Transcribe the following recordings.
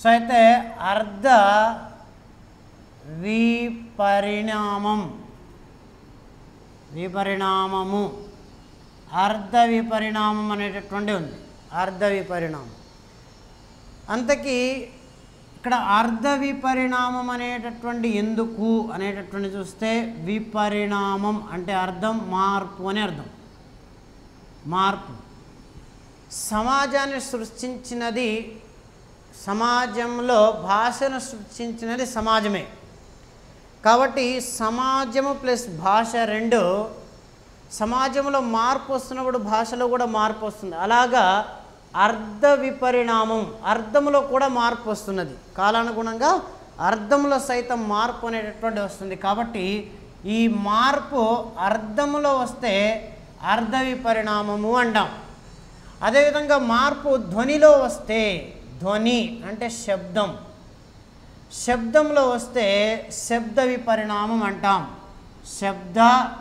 So అయితే అర్ధ విపరిణామం విపరిణామము అర్ధ విపరిణామం అనేటటువంటి ఉంది అర్ధ విపరిణామం అంతకీ ఇక్కడ అర్ధ విపరిణామం అనేటటువంటి ఎందుకు అనేటటువంటి చూస్తే విపరిణామం అంటే అర్థం మార్పు అని అర్థం మార్పు సమాజాన్ని సృష్టించినది సమాజంలో భాషను సృష్టించినది సమాజమే కాబట్టి సమాజము ప్లస్ భాష రెండు సమాజంలో మార్పు వస్తున్నప్పుడు భాషలో కూడా మార్పు వస్తుంది అలాగా అర్ధ విపరిణామం అర్థంలో కూడా మార్పు వస్తున్నది కాలానుగుణంగా అర్థంలో సైతం మార్పు అనేటటువంటి వస్తుంది కాబట్టి ఈ మార్పు అర్థంలో వస్తే అర్ధ విపరిణామము అంటాం అదేవిధంగా మార్పు ధ్వనిలో వస్తే ధ్వని అంటే శబ్దం శబ్దంలో వస్తే శబ్ద విపరిణామం అంటాం శబ్ద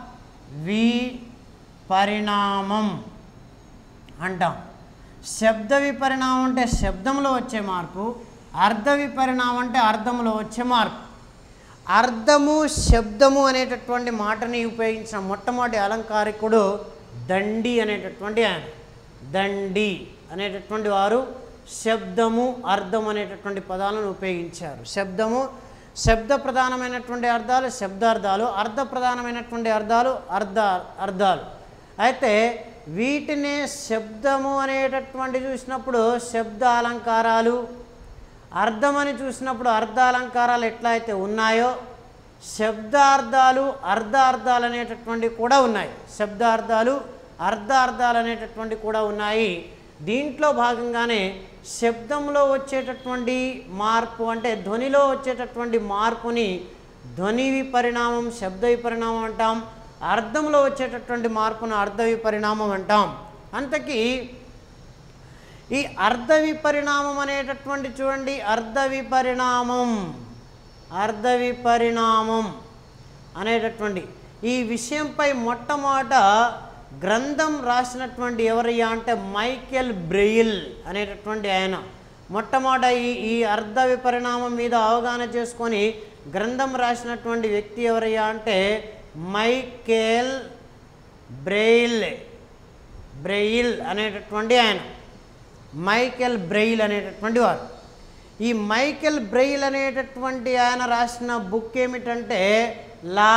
విపరిణామం అంటాం శబ్ద విపరిణామం అంటే శబ్దంలో వచ్చే మార్పు అర్ధ విపరిణామం అంటే అర్థంలో వచ్చే మార్పు అర్థము శబ్దము అనేటటువంటి మాటని ఉపయోగించిన మొట్టమొదటి అలంకారికుడు దండి అనేటటువంటి ఆయన దండి అనేటటువంటి వారు శబ్దము అర్థం అనేటటువంటి పదాలను ఉపయోగించారు శబ్దము శబ్ద ప్రధానమైనటువంటి అర్థాలు శబ్దార్థాలు అర్థ ప్రధానమైనటువంటి అర్థాలు అర్థ అర్థాలు అయితే వీటిని శబ్దము అనేటటువంటి చూసినప్పుడు శబ్ద అలంకారాలు అర్థమని చూసినప్పుడు అర్థాలంకారాలు ఎట్లా అయితే ఉన్నాయో శబ్దార్థాలు అర్ధార్థాలు అనేటటువంటివి కూడా ఉన్నాయి శబ్దార్థాలు అర్ధార్థాలు అనేటటువంటి కూడా ఉన్నాయి దీంట్లో భాగంగానే శబ్దంలో వచ్చేటటువంటి మార్పు అంటే ధ్వనిలో వచ్చేటటువంటి మార్పుని ధ్వని విపరిణామం శబ్ద విపరిణామం అంటాం అర్థంలో వచ్చేటటువంటి మార్పును అర్ధ విపరిణామం అంటాం అంతకీ ఈ అర్ధ విపరిణామం అనేటటువంటి చూడండి అర్ధ విపరిణామం అర్ధ విపరిణామం అనేటటువంటి ఈ విషయంపై మొట్టమొదట గ్రంథం రాసినటువంటి ఎవరయ్యా అంటే మైకెల్ బ్రెయిల్ అనేటటువంటి ఆయన మొట్టమొదట ఈ ఈ అర్ధ విపరిణామం మీద అవగాహన చేసుకొని గ్రంథం రాసినటువంటి వ్యక్తి ఎవరయ్యా అంటే మైకేల్ బ్రెయిల్ బ్రెయిల్ అనేటటువంటి ఆయన మైకెల్ బ్రెయిల్ అనేటటువంటి వారు ఈ మైకెల్ బ్రెయిల్ అనేటటువంటి ఆయన రాసిన బుక్ ఏమిటంటే లా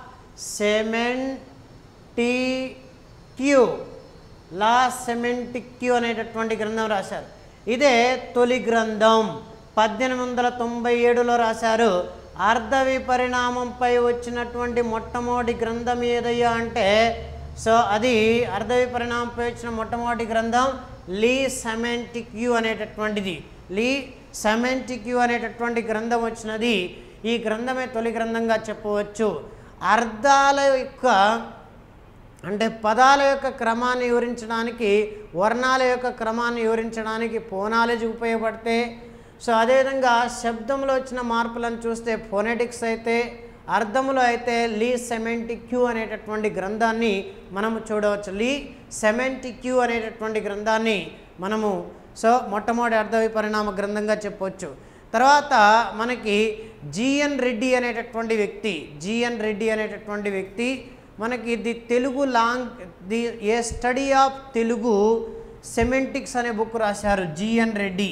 సెమెంటిక్యూ లా సెమెంటిక్యూ అనేటటువంటి గ్రంథం రాశారు ఇదే తొలి గ్రంథం పద్దెనిమిది వందల తొంభై ఏడులో రాశారు అర్ధ విపరిణామంపై వచ్చినటువంటి మొట్టమొదటి గ్రంథం ఏదయ్యా అంటే సో అది అర్ధ విపరిణామంపై వచ్చిన మొట్టమొదటి గ్రంథం లీ సెమెంటిక్యూ అనేటటువంటిది లీ సెమెంటిక్యూ అనేటటువంటి గ్రంథం వచ్చినది ఈ గ్రంథమే తొలి గ్రంథంగా చెప్పవచ్చు అర్థాల యొక్క అంటే పదాల యొక్క క్రమాన్ని వివరించడానికి వర్ణాల యొక్క క్రమాన్ని వివరించడానికి ఫోనాలజీ ఉపయోగపడితే సో అదేవిధంగా శబ్దంలో వచ్చిన మార్పులను చూస్తే ఫోనెటిక్స్ అయితే అర్థములో అయితే లీ సెమెంటిక్యూ అనేటటువంటి గ్రంథాన్ని మనము చూడవచ్చు లీ సెమెంటిక్యూ అనేటటువంటి గ్రంథాన్ని మనము సో మొట్టమొదటి అర్ధ విపరిణామ గ్రంథంగా చెప్పవచ్చు తర్వాత మనకి జిఎన్ రెడ్డి అనేటటువంటి వ్యక్తి జిఎన్ రెడ్డి అనేటటువంటి వ్యక్తి మనకి the Telugu long the a study of Telugu semantics అనే బుక్ రాశారు జిఎన్ రెడ్డి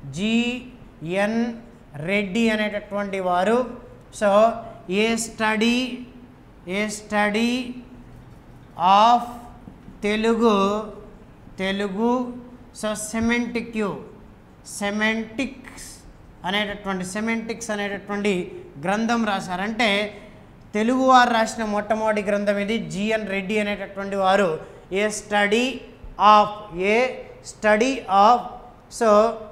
జిఎన్ రెడ్డి అనేటటువంటి వారు so a study a study of Telugu Telugu so సెమెంటిక్యూ సెమెంటిక్స్ అనేటటువంటి సెమెంటిక్స్ అనేటటువంటి గ్రంథం రాశారంటే తెలుగువారు రాసిన మొట్టమొదటి గ్రంథం ఇది జిఎన్ రెడ్డి అనేటటువంటి వారు a study of a study of so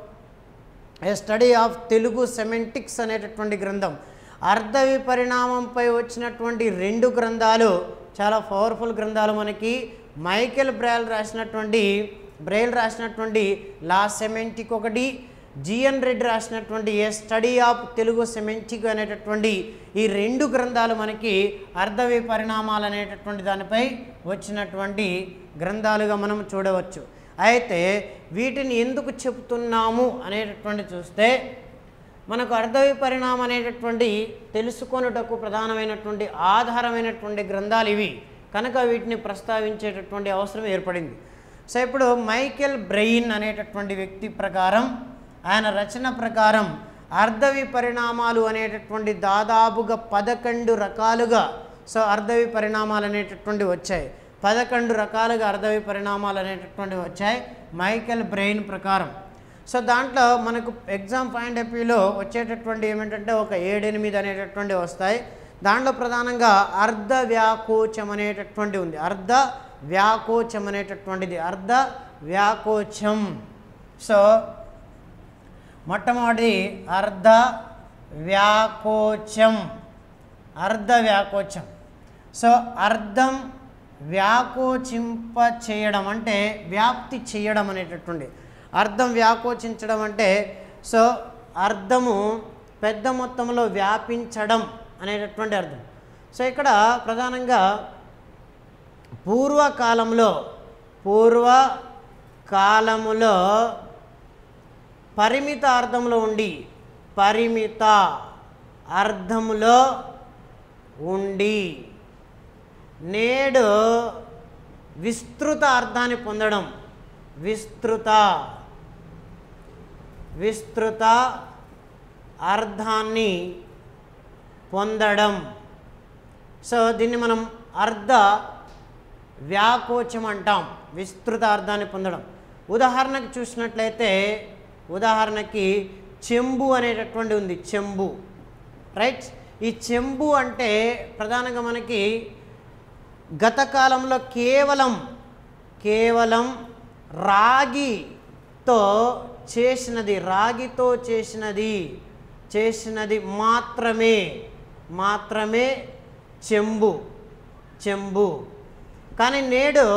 a study of Telugu semantics అనేటటువంటి గ్రంథం అర్ధ విపరిణామంపై వచ్చినటువంటి రెండు గ్రంథాలు చాలా పవర్ఫుల్ గ్రంథాలు మనకి మైకెల్ బ్రైల్ రాసినటువంటి బ్రైల్ రాసినటువంటి లా సెమెంటిక్ ఒకటి జిఎన్ రెడ్డి రాసినటువంటి a study of Telugu semantic అనేటటువంటి ఈ రెండు గ్రంథాలు మనకి అర్ధ విపరిణామాలు అనేటటువంటి దానిపై వచ్చినటువంటి గ్రంథాలుగా మనం చూడవచ్చు అయితే వీటిని ఎందుకు చెప్తున్నాము అనేటటువంటి చూస్తే మనకు అర్ధ విపరిణామం అనేటటువంటి తెలుసుకొనుటకు ప్రధానమైనటువంటి ఆధారమైనటువంటి గ్రంథాలు ఇవి కనుక వీటిని ప్రస్తావించేటటువంటి అవసరం ఏర్పడింది సో ఇప్పుడు మైకెల్ బ్రెయిన్ అనేటటువంటి వ్యక్తి ప్రకారం ఆయన రచన ప్రకారం అర్ధ విపరిణామాలు అనేటటువంటి దాదాపుగా పదకొండు రకాలుగా సో అర్ధ విపరిణామాలు అనేటటువంటి వచ్చాయి పదకొండు రకాలుగా అర్ధ విపరిణామాలు అనేటటువంటి వచ్చాయి మైకెల్ బ్రెయిన్ ప్రకారం సో దాంట్లో మనకు ఎగ్జామ్ పాయింట్ ఆఫ్ వ్యూలో వచ్చేటటువంటి ఏమిటంటే ఒక ఏడెనిమిది అనేటటువంటి వస్తాయి దాంట్లో ప్రధానంగా అర్ధ వ్యాకోచం అనేటటువంటి ఉంది అర్ధ వ్యాకోచం అనేటటువంటిది అర్ధ వ్యాకోచం సో మొట్టమొదటి అర్ధ వ్యాకోచం అర్ధ వ్యాకోచం సో అర్థం వ్యాకోచింప చేయడం అంటే వ్యాప్తి చేయడం అనేటటువంటి అర్థం వ్యాకోచించడం అంటే సో అర్థము పెద్ద మొత్తంలో వ్యాపించడం అనేటటువంటి అర్థం సో ఇక్కడ ప్రధానంగా పూర్వకాలంలో పూర్వకాలములో పరిమిత అర్థంలో ఉండి పరిమిత అర్థములో ఉండి నేడు విస్తృత అర్థాన్ని పొందడం విస్తృత విస్తృత అర్థాన్ని పొందడం సో దీన్ని మనం అర్ధ వ్యాకోచం అంటాం విస్తృత అర్థాన్ని పొందడం ఉదాహరణకు చూసినట్లయితే ఉదాహరణకి చెంబు అనేటటువంటి ఉంది చెంబు రైట్ ఈ చెంబు అంటే ప్రధానంగా మనకి గత కాలంలో కేవలం కేవలం రాగితో చేసినది రాగితో చేసినది చేసినది మాత్రమే మాత్రమే చెంబు చెంబు కానీ నేడు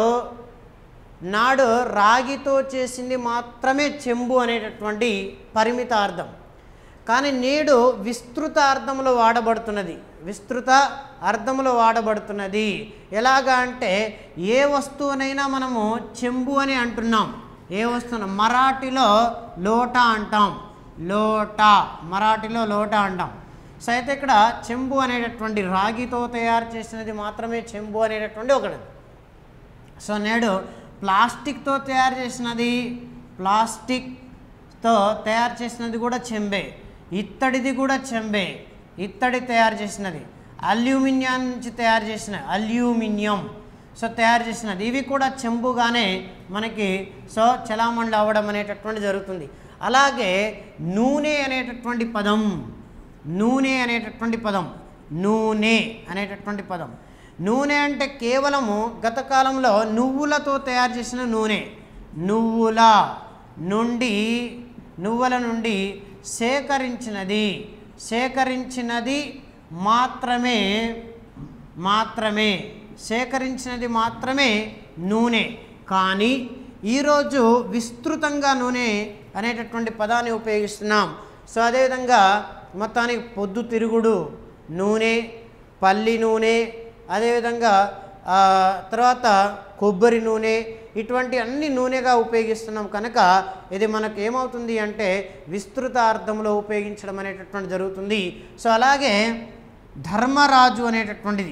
నాడు రాగితో చేసింది మాత్రమే చెంబు అనేటటువంటి పరిమిత అర్థం కానీ నేడు విస్తృత అర్థంలో వాడబడుతున్నది విస్తృత అర్థంలో వాడబడుతున్నది ఎలాగా అంటే ఏ వస్తువునైనా మనము చెంబు అని అంటున్నాం ఏ వస్తువు మరాఠీలో లోట అంటాం లోట మరాఠీలో లోట అంటాం సో అయితే ఇక్కడ చెంబు అనేటటువంటి రాగితో తయారు చేసినది మాత్రమే చెంబు అనేటటువంటి ఒకటి సో నేడు ప్లాస్టిక్తో తయారు చేసినది ప్లాస్టిక్తో తయారు చేసినది కూడా చెంబే ఇత్తడిది కూడా చెంబే ఇత్తడి తయారు చేసినది అల్యూమినియం నుంచి తయారు చేసిన అల్యూమినియం సో తయారు చేసినది ఇవి కూడా చెంబుగానే మనకి సో చలామణి అవ్వడం అనేటటువంటి జరుగుతుంది అలాగే నూనె అనేటటువంటి పదం నూనె అనేటటువంటి పదం నూనె అనేటటువంటి పదం నూనె అంటే కేవలము గత కాలంలో నువ్వులతో తయారు చేసిన నూనె నువ్వుల నుండి నువ్వుల నుండి సేకరించినది సేకరించినది మాత్రమే మాత్రమే సేకరించినది మాత్రమే నూనె కానీ ఈరోజు విస్తృతంగా నూనె అనేటటువంటి పదాన్ని ఉపయోగిస్తున్నాం సో అదేవిధంగా మొత్తానికి పొద్దు తిరుగుడు నూనె పల్లి నూనె అదేవిధంగా ఆ, తర్వాత కొబ్బరి నూనె ఇటువంటి అన్ని నూనెగా ఉపయోగిస్తున్నాం కనుక ఇది మనకు ఏమవుతుంది అంటే విస్తృత అర్థంలో ఉపయోగించడం అనేటటువంటి జరుగుతుంది సో అలాగే ధర్మరాజు అనేటటువంటిది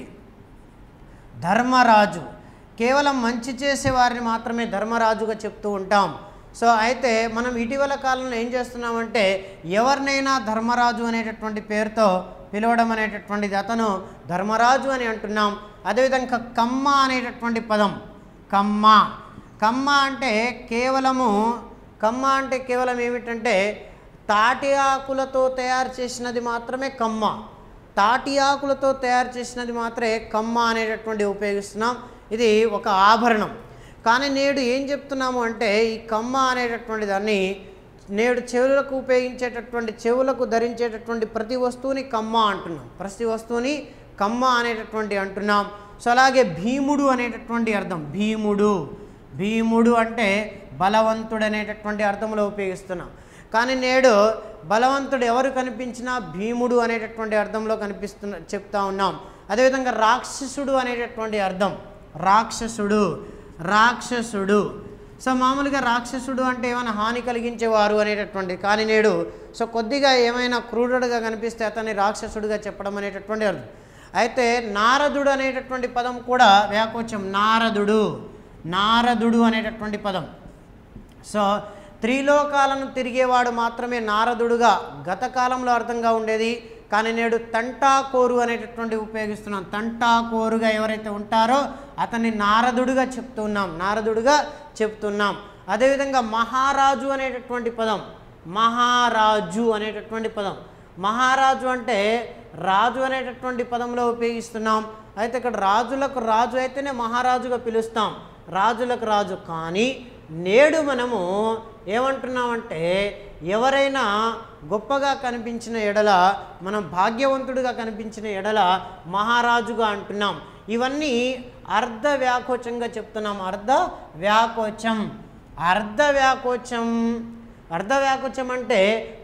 ధర్మరాజు కేవలం మంచి చేసే వారిని మాత్రమే ధర్మరాజుగా చెప్తూ ఉంటాం సో అయితే మనం ఇటీవల కాలంలో ఏం చేస్తున్నామంటే ఎవరినైనా ధర్మరాజు అనేటటువంటి పేరుతో పిలవడం అనేటటువంటిది అతను ధర్మరాజు అని అంటున్నాం అదేవిధంగా కమ్మ అనేటటువంటి పదం కమ్మ కమ్మ అంటే కేవలము కమ్మ అంటే కేవలం ఏమిటంటే తాటి ఆకులతో తయారు చేసినది మాత్రమే కమ్మ తాటి ఆకులతో తయారు చేసినది మాత్రమే కమ్మ అనేటటువంటి ఉపయోగిస్తున్నాం ఇది ఒక ఆభరణం కానీ నేడు ఏం చెప్తున్నాము అంటే ఈ కమ్మ అనేటటువంటి దాన్ని నేడు చెవులకు ఉపయోగించేటటువంటి చెవులకు ధరించేటటువంటి ప్రతి వస్తువుని కమ్మ అంటున్నాం ప్రతి వస్తువుని కమ్మ అనేటటువంటి అంటున్నాం సో అలాగే భీముడు అనేటటువంటి అర్థం భీముడు భీముడు అంటే బలవంతుడు అనేటటువంటి అర్థంలో ఉపయోగిస్తున్నాం కానీ నేడు బలవంతుడు ఎవరు కనిపించినా భీముడు అనేటటువంటి అర్థంలో కనిపిస్తున్న చెప్తా ఉన్నాం అదేవిధంగా రాక్షసుడు అనేటటువంటి అర్థం రాక్షసుడు రాక్షసుడు సో మామూలుగా రాక్షసుడు అంటే ఏమైనా హాని కలిగించేవారు అనేటటువంటి కానీ నేడు సో కొద్దిగా ఏమైనా క్రూరుడుగా కనిపిస్తే అతన్ని రాక్షసుడిగా చెప్పడం అనేటటువంటి అర్థం అయితే నారదుడు అనేటటువంటి పదం కూడా వ్యాకోచం నారదుడు నారదుడు అనేటటువంటి పదం సో త్రిలోకాలను తిరిగేవాడు మాత్రమే నారదుడుగా గత కాలంలో అర్థంగా ఉండేది కానీ నేడు తంటాకోరు అనేటటువంటి ఉపయోగిస్తున్నాం తంటాకోరుగా ఎవరైతే ఉంటారో అతన్ని నారదుడుగా చెప్తున్నాం నారదుడుగా చెప్తున్నాం అదేవిధంగా మహారాజు అనేటటువంటి పదం మహారాజు అనేటటువంటి పదం మహారాజు అంటే రాజు అనేటటువంటి పదంలో ఉపయోగిస్తున్నాం అయితే ఇక్కడ రాజులకు రాజు అయితేనే మహారాజుగా పిలుస్తాం రాజులకు రాజు కానీ నేడు మనము ఏమంటున్నామంటే ఎవరైనా గొప్పగా కనిపించిన ఎడల మనం భాగ్యవంతుడిగా కనిపించిన ఎడల మహారాజుగా అంటున్నాం ఇవన్నీ అర్ధ వ్యాకోచంగా చెప్తున్నాం అర్ధ వ్యాకోచం అర్ధ వ్యాకోచం అర్ధ వ్యాకోచం అంటే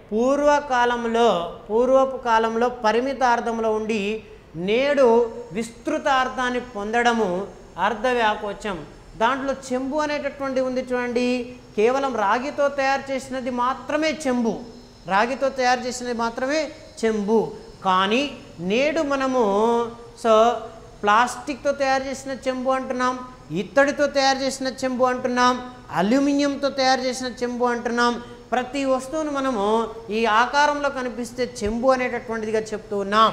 పూర్వకాలంలో పూర్వపు కాలంలో పరిమిత అర్థంలో ఉండి నేడు విస్తృత అర్థాన్ని పొందడము అర్ధ వ్యాకోచం దాంట్లో చెంబు అనేటటువంటి ఉంది చూడండి కేవలం రాగితో తయారు చేసినది మాత్రమే చెంబు రాగితో తయారు చేసినది మాత్రమే చెంబు కానీ నేడు మనము సో ప్లాస్టిక్తో తయారు చేసిన చెంబు అంటున్నాం ఇత్తడితో తయారు చేసిన చెంబు అంటున్నాం అల్యూమినియంతో తయారు చేసిన చెంబు అంటున్నాం ప్రతి వస్తువును మనము ఈ ఆకారంలో కనిపిస్తే చెంబు అనేటటువంటిదిగా చెప్తూ ఉన్నాం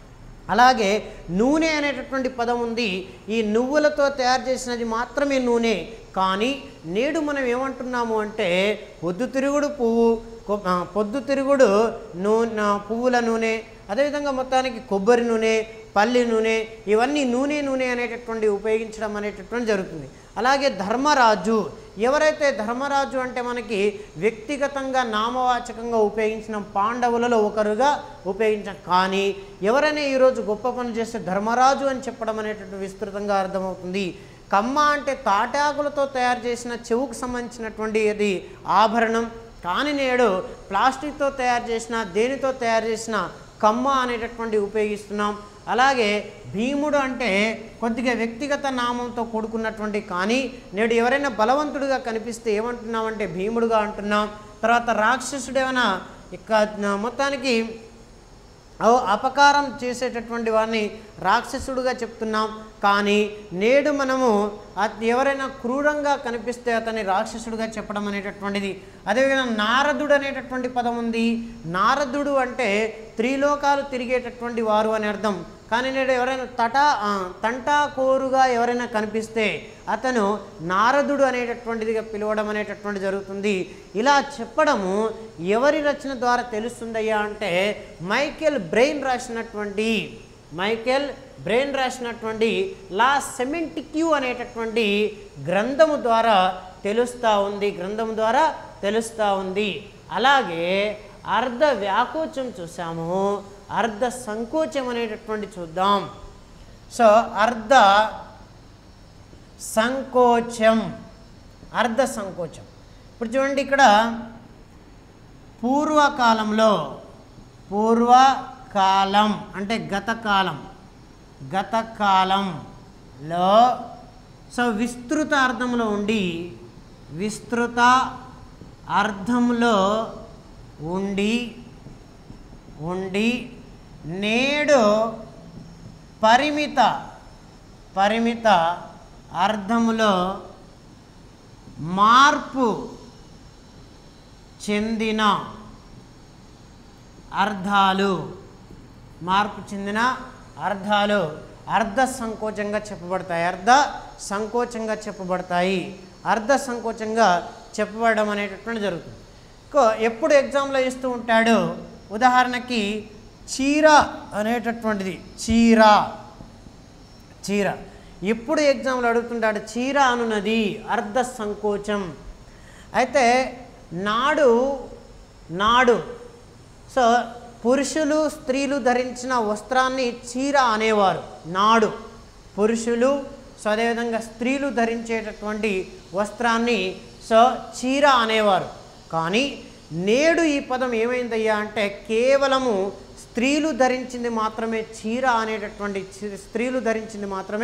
అలాగే నూనె అనేటటువంటి పదం ఉంది ఈ నువ్వులతో తయారు చేసినది మాత్రమే నూనె కానీ నేడు మనం ఏమంటున్నాము అంటే పొద్దుతిరుగుడు పువ్వు కొ- ఆ, పొద్దుతిరుగుడు నూనె పువ్వుల నూనె అదేవిధంగా మొత్తానికి కొబ్బరి నూనె పల్లి నూనె ఇవన్నీ నూనె నూనె అనేటటువంటి ఉపయోగించడం అనేటటువంటి జరుగుతుంది అలాగే ధర్మరాజు ఎవరైతే ధర్మరాజు అంటే మనకి వ్యక్తిగతంగా నామవాచకంగా ఉపయోగించిన పాండవులలో ఒకరుగా ఉపయోగించాం కానీ ఎవరైనా ఈరోజు గొప్ప పని చేస్తే ధర్మరాజు అని చెప్పడం అనేటువంటి విస్తృతంగా అర్థమవుతుంది కమ్మ అంటే తాటాకులతో తయారు చేసిన చెవుకు సంబంధించినటువంటి అది ఆభరణం కానీ నేడు ప్లాస్టిక్తో తయారు చేసిన దేనితో తయారు చేసిన కమ్మ అనేటటువంటి ఉపయోగిస్తున్నాం అలాగే భీముడు అంటే కొద్దిగా వ్యక్తిగత నామంతో కూడుకున్నటువంటి కానీ నేడు ఎవరైనా బలవంతుడిగా కనిపిస్తే ఏమంటున్నామంటే భీముడుగా అంటున్నాం తర్వాత రాక్షసుడు ఏమైనా ఇక మొత్తానికి ఓ అపకారం చేసేటటువంటి వారిని రాక్షసుడుగా చెప్తున్నాం కానీ నేడు మనము అత్- ఎవరైనా క్రూరంగా కనిపిస్తే అతన్ని రాక్షసుడుగా చెప్పడం అనేటటువంటిది అదేవిధంగా నారదుడు అనేటటువంటి పదం ఉంది నారదుడు అంటే త్రిలోకాలు తిరిగేటటువంటి వారు అని అర్థం కానీ నేడు ఎవరైనా తటా ఆ, తంటాకోరుగా ఎవరైనా కనిపిస్తే అతను నారదుడు అనేటటువంటిదిగా పిలవడం అనేటటువంటి జరుగుతుంది ఇలా చెప్పడము ఎవరి రచన ద్వారా తెలుస్తుందయ్యా అంటే మైకేల్ బ్రెయిన్ రాసినటువంటి మైకేల్ బ్రెయిన్ రాసినటువంటి లా సెమెంటిక్యూ అనేటటువంటి గ్రంథము ద్వారా తెలుస్తూ ఉంది గ్రంథము ద్వారా తెలుస్తూ ఉంది అలాగే అర్ధ వ్యాకోచం చూసాము అర్ధ సంకోచం అనేటటువంటి చూద్దాం సో అర్ధ సంకోచం అర్ధ సంకోచం ఇప్పుడు చూడండి ఇక్కడ పూర్వకాలంలో పూర్వకాలం అంటే గతకాలం గతకాలంలో సో విస్తృత అర్థంలో ఉండి విస్తృత అర్థంలో ఉండి ఉండి నేడు పరిమిత పరిమిత అర్థములో మార్పు చెందిన అర్థాలు మార్పు చెందిన అర్థాలు అర్ధ సంకోచంగా చెప్పబడతాయి అర్ధ సంకోచంగా చెప్పబడతాయి అర్ధ సంకోచంగా చెప్పబడడం అనేటటువంటి జరుగుతుంది ఇంకో ఎప్పుడు ఎగ్జామ్లో ఇస్తూ ఉంటాడు ఉదాహరణకి చీర అనేటటువంటిది చీర చీర ఎప్పుడు ఎగ్జామ్లో అడుగుతుంటాడు చీర అనున్నది అర్ధ సంకోచం అయితే నాడు నాడు సో పురుషులు స్త్రీలు ధరించిన వస్త్రాన్ని చీర అనేవారు నాడు పురుషులు సో అదేవిధంగా స్త్రీలు ధరించేటటువంటి వస్త్రాన్ని సో చీర అనేవారు కానీ నేడు ఈ పదం ఏమైందయ్యా అంటే కేవలము స్త్రీలు ధరించింది మాత్రమే చీర అనేటటువంటి చి- స్త్రీలు ధరించింది మాత్రమే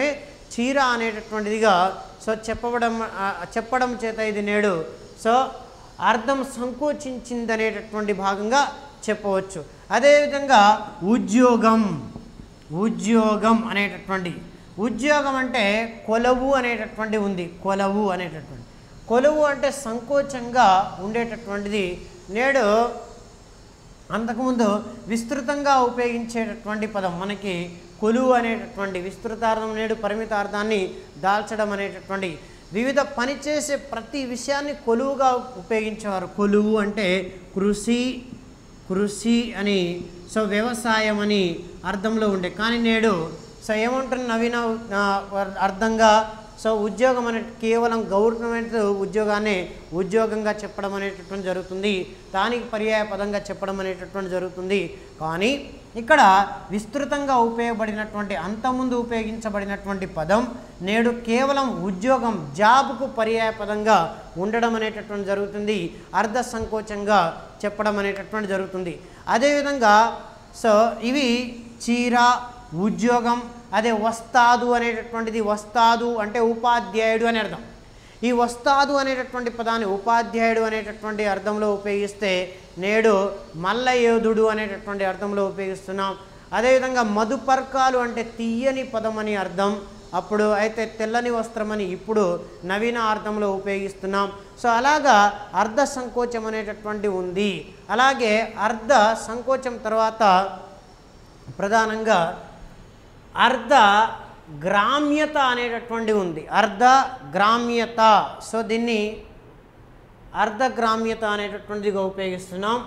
చీర అనేటటువంటిదిగా సో చెప్పబడం ఆ, చెప్పడం చేత ఇది నేడు సో అర్థం సంకోచించింది అనేటటువంటి భాగంగా చెప్పవచ్చు అదేవిధంగా ఉద్యోగం ఉద్యోగం అనేటటువంటి ఉద్యోగం అంటే కొలవు అనేటటువంటి ఉంది కొలవు అనేటటువంటి కొలువు అంటే సంకోచంగా ఉండేటటువంటిది నేడు అంతకుముందు విస్తృతంగా ఉపయోగించేటటువంటి పదం మనకి కొలువు అనేటటువంటి విస్తృతార్థం నేడు పరిమితార్థాన్ని దాల్చడం అనేటటువంటి వివిధ పనిచేసే ప్రతి విషయాన్ని కొలువుగా ఉపయోగించేవారు కొలువు అంటే కృషి కృషి అని సో వ్యవసాయం అని అర్థంలో ఉండే కానీ నేడు సో ఏమంటున్న నవీన ఆ, అర్థంగా సో ఉద్యోగం అనే కేవలం గవర్నమెంట్ ఉద్యోగాన్ని ఉద్యోగంగా చెప్పడం అనేటటువంటి జరుగుతుంది దానికి పర్యాయ పదంగా చెప్పడం అనేటటువంటి జరుగుతుంది కానీ ఇక్కడ విస్తృతంగా ఉపయోగపడినటువంటి అంతకుముందు ఉపయోగించబడినటువంటి పదం నేడు కేవలం ఉద్యోగం జాబ్కు పర్యాయ పదంగా ఉండడం అనేటటువంటి జరుగుతుంది అర్ధ సంకోచంగా చెప్పడం అనేటటువంటి జరుగుతుంది అదేవిధంగా సో ఇవి చీర ఉద్యోగం అదే వస్తాదు అనేటటువంటిది వస్తాదు అంటే ఉపాధ్యాయుడు అని అర్థం ఈ వస్తాదు అనేటటువంటి పదాన్ని ఉపాధ్యాయుడు అనేటటువంటి అర్థంలో ఉపయోగిస్తే నేడు మల్ల యోధుడు అనేటటువంటి అర్థంలో ఉపయోగిస్తున్నాం అదేవిధంగా మధుపర్కాలు అంటే తీయని పదం అని అర్థం అప్పుడు అయితే తెల్లని వస్త్రం అని ఇప్పుడు నవీన అర్థంలో ఉపయోగిస్తున్నాం సో అలాగా అర్ధ సంకోచం అనేటటువంటి ఉంది అలాగే అర్ధ సంకోచం తర్వాత ప్రధానంగా అర్ధ గ్రామ్యత అనేటటువంటి ఉంది అర్ధ గ్రామ్యత సో దీన్ని అర్ధ గ్రామ్యత అనేటటువంటిదిగా ఉపయోగిస్తున్నాం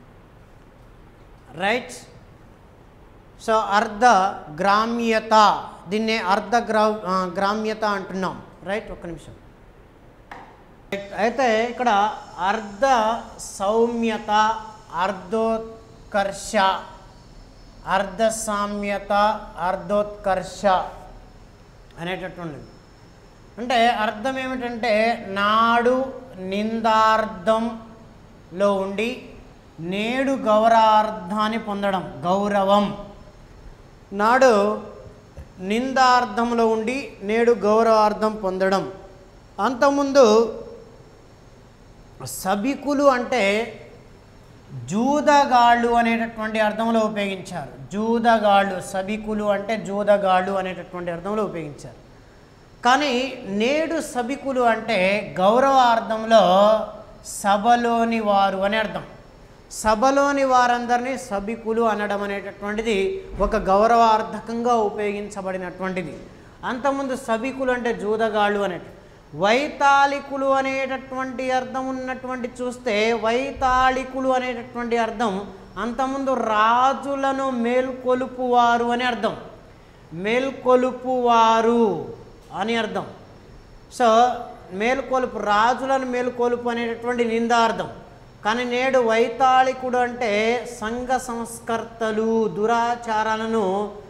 రైట్ సో అర్ధ గ్రామ్యత దీన్నే అర్ధ గ్రా ఆ, గ్రామ్యత అంటున్నాం రైట్ ఒక్క నిమిషం Right. అయితే ఇక్కడ అర్ధ సౌమ్యత అర్ధోత్కర్ష అర్ధ సామ్యత అర్ధోత్కర్ష అనేటటువంటిది అంటే అర్థం ఏమిటంటే నాడు నిందార్థంలో ఉండి నేడు గౌరవార్థాన్ని పొందడం గౌరవం నాడు నిందార్థంలో ఉండి నేడు గౌరవార్థం పొందడం అంతకుముందు సభికులు అంటే జూదగాళ్ళు అనేటటువంటి అర్థంలో ఉపయోగించారు జూదగాళ్ళు సభికులు అంటే జూదగాళ్ళు అనేటటువంటి అర్థంలో ఉపయోగించారు కానీ నేడు సభికులు అంటే గౌరవార్థంలో సభలోని వారు అని అర్థం సభలోని వారందరినీ సభికులు అనడం అనేటటువంటిది ఒక గౌరవార్థకంగా ఉపయోగించబడినటువంటిది అంతకుముందు సభికులు అంటే జూదగాళ్ళు అనేట వైతాళికులు అనేటటువంటి అర్థం ఉన్నటువంటి చూస్తే వైతాళికులు అనేటటువంటి అర్థం అంతకుముందు రాజులను మేల్కొలుపువారు అని అర్థం మేల్కొలుపువారు అని అర్థం సో మేల్కొలుపు రాజులను మేల్కొలుపు అనేటటువంటి నిందార్థం కానీ నేడు వైతాళికుడు అంటే సంఘ సంస్కర్తలు దురాచారాలను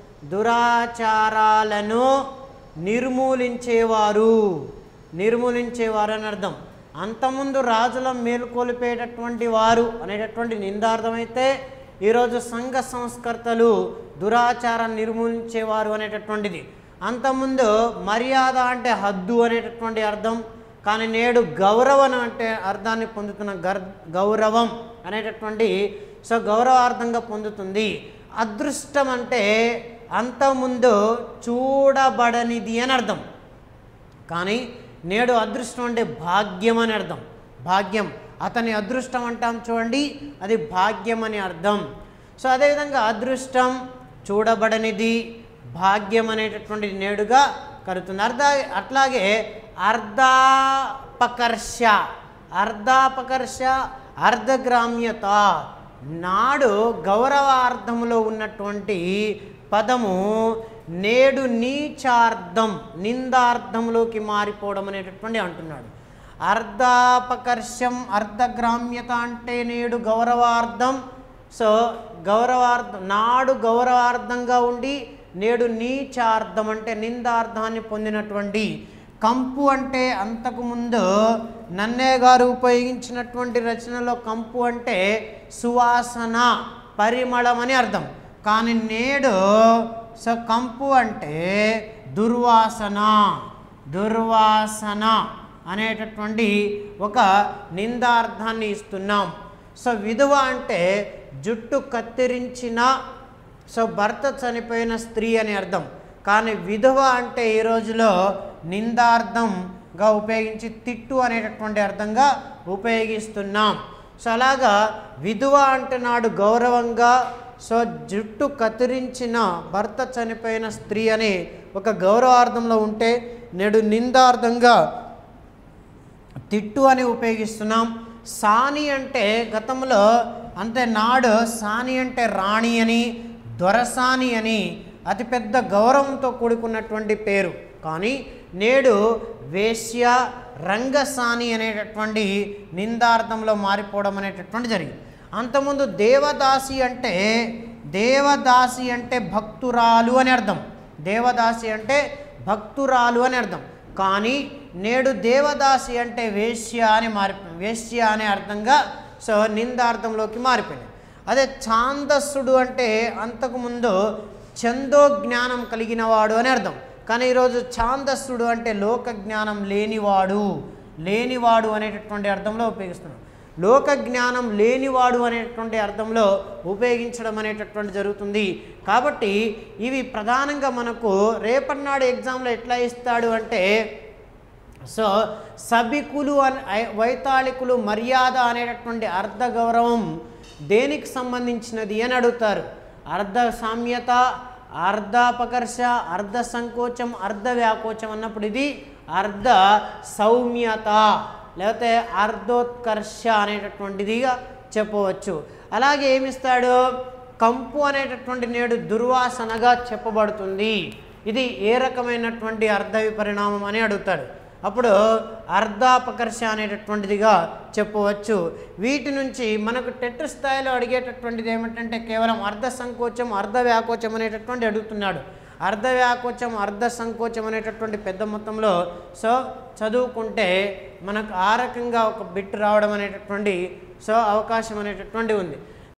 దురాచారాలను నిర్మూలించేవారు నిర్మూలించేవారు అని అర్థం అంతకుముందు రాజులను మేలుకొలిపేటటువంటి వారు అనేటటువంటి నిందార్థమైతే ఈరోజు సంఘ సంస్కర్తలు దురాచారాన్ని నిర్మూలించేవారు అనేటటువంటిది అంతకుముందు మర్యాద అంటే హద్దు అనేటటువంటి అర్థం కానీ నేడు గౌరవం అంటే అర్థాన్ని పొందుతున్న గర్ గౌరవం అనేటటువంటి సో గౌరవార్థంగా పొందుతుంది అదృష్టం అంటే అంతకుముందు చూడబడనిది అని అర్థం కానీ నేడు అదృష్టం అంటే భాగ్యం అని అర్థం భాగ్యం అతని అదృష్టం అంటాం చూడండి అది భాగ్యం అని అర్థం సో అదేవిధంగా అదృష్టం చూడబడనిది భాగ్యం అనేటటువంటిది నేడుగా కలుగుతుంది అర్ధ అట్లాగే అర్ధాపకర్ష అర్ధాపకర్ష అర్ధగ్రామ్యత నాడు గౌరవార్థంలో ఉన్నటువంటి పదము నేడు నీచార్థం నిందార్థంలోకి మారిపోవడం అనేటటువంటి అంటున్నాడు అర్ధాపకర్షం అర్ధగ్రామ్యత అంటే నేడు గౌరవార్థం సో గౌరవార్థం నాడు గౌరవార్థంగా ఉండి నేడు నీచార్థం అంటే నిందార్థాన్ని పొందినటువంటి కంపు అంటే అంతకుముందు నన్నే గారు ఉపయోగించినటువంటి రచనలో కంపు అంటే సువాసన పరిమళం అని అర్థం కానీ నేడు సో కంపు అంటే దుర్వాసన దుర్వాసన అనేటటువంటి ఒక నిందార్థాన్ని ఇస్తున్నాం సో విధవ అంటే జుట్టు కత్తిరించిన సో భర్త చనిపోయిన స్త్రీ అని అర్థం కానీ విధవ అంటే ఈ రోజులో నిందార్థంగా ఉపయోగించి తిట్టు అనేటటువంటి అర్థంగా ఉపయోగిస్తున్నాం సో అలాగా విధవ అంటే నాడు గౌరవంగా సో జుట్టు కత్తిరించిన భర్త చనిపోయిన స్త్రీ అని ఒక గౌరవార్థంలో ఉంటే నేడు నిందార్థంగా తిట్టు అని ఉపయోగిస్తున్నాం సాని అంటే గతంలో అంతే నాడు సాని అంటే రాణి అని దొరసాని అని అతిపెద్ద గౌరవంతో కూడుకున్నటువంటి పేరు కానీ నేడు వేశ్య రంగసాని అనేటటువంటి నిందార్థంలో మారిపోవడం అనేటటువంటి జరిగింది అంతకుముందు దేవదాసి అంటే దేవదాసి అంటే భక్తురాలు అని అర్థం దేవదాసి అంటే భక్తురాలు అని అర్థం కానీ నేడు దేవదాసి అంటే వేశ్య అని మారి వేశ్య అనే అర్థంగా సో నిందార్థంలోకి మారిపోయింది అదే ఛాందస్సుడు అంటే అంతకుముందు చందో జ్ఞానం కలిగిన వాడు అని అర్థం కానీ ఈరోజు ఛాందస్సుడు అంటే లోక జ్ఞానం లేనివాడు లేనివాడు అనేటటువంటి అర్థంలో ఉపయోగిస్తున్నాం లోక జ్ఞానం లేనివాడు అనేటువంటి అర్థంలో ఉపయోగించడం అనేటటువంటి జరుగుతుంది కాబట్టి ఇవి ప్రధానంగా మనకు రేపటినాడు ఎగ్జామ్లో ఎట్లా ఇస్తాడు అంటే సో సభికులు అని ఐ- వైతాళికులు మర్యాద అనేటటువంటి అర్ధ గౌరవం దేనికి సంబంధించినది అని అడుగుతారు అర్ధ సామ్యత అర్ధాపకర్ష అర్ధ సంకోచం అర్ధ వ్యాకోచం అన్నప్పుడు ఇది అర్ధ సౌమ్యత లేకపోతే అర్ధోత్కర్ష అనేటటువంటిదిగా చెప్పవచ్చు అలాగే ఏమిస్తాడు కంపు అనేటటువంటి నేడు దుర్వాసనగా చెప్పబడుతుంది ఇది ఏ రకమైనటువంటి అర్ధ విపరిణామం అని అడుగుతాడు అప్పుడు అర్ధాపకర్ష అనేటటువంటిదిగా చెప్పవచ్చు వీటి నుంచి మనకు టెట్ స్థాయిలో అడిగేటటువంటిది ఏమిటంటే కేవలం అర్ధ సంకోచం అర్ధ వ్యాకోచం అనేటటువంటి అడుగుతున్నాడు అర్ధ వ్యాకోచం అర్ధ సంకోచం అనేటటువంటి పెద్ద మొత్తంలో సో చదువుకుంటే మనకు ఆ రకంగా ఒక బిట్ రావడం అనేటటువంటి సో అవకాశం అనేటటువంటి ఉంది